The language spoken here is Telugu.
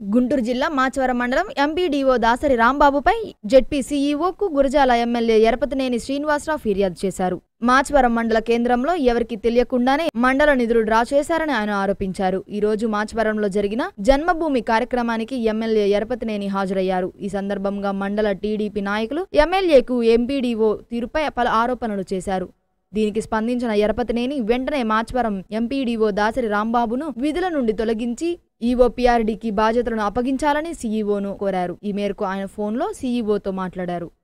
గుంటూరు జిల్లా మాచవరం మండలం ఎంపీడీఓ దాసరి రాంబాబుపై జెడ్పీ సీఈఓకు గురజాల ఎమ్మెల్యే ఎరపతినేని శ్రీనివాసరావు ఫిర్యాదు చేశారు మాచవరం మండల కేంద్రంలో ఎవరికి తెలియకుండానే మండల నిధులు డ్రా చేశారని ఆయన ఆరోపించారు ఈ రోజు మాచవరంలో జరిగిన జన్మభూమి కార్యక్రమానికి ఎమ్మెల్యే ఎరపతినేని హాజరయ్యారు ఈ సందర్భంగా మండల టీడీపీ నాయకులు ఎమ్మెల్యేకు ఎంపీడీఓ తీరుపై పలు ఆరోపణలు చేశారు దీనికి స్పందించిన ఎరపతినేని వెంటనే మాచవరం ఎంపీడీఓ దాసరి రాంబాబును విధుల నుండి తొలగించి ఈవో పీఆర్డీకి బాధ్యతలను అప్పగించాలని సీఈఓను కోరారు ఈ మేరకు ఆయన ఫోన్లో సీఈఓతో మాట్లాడారు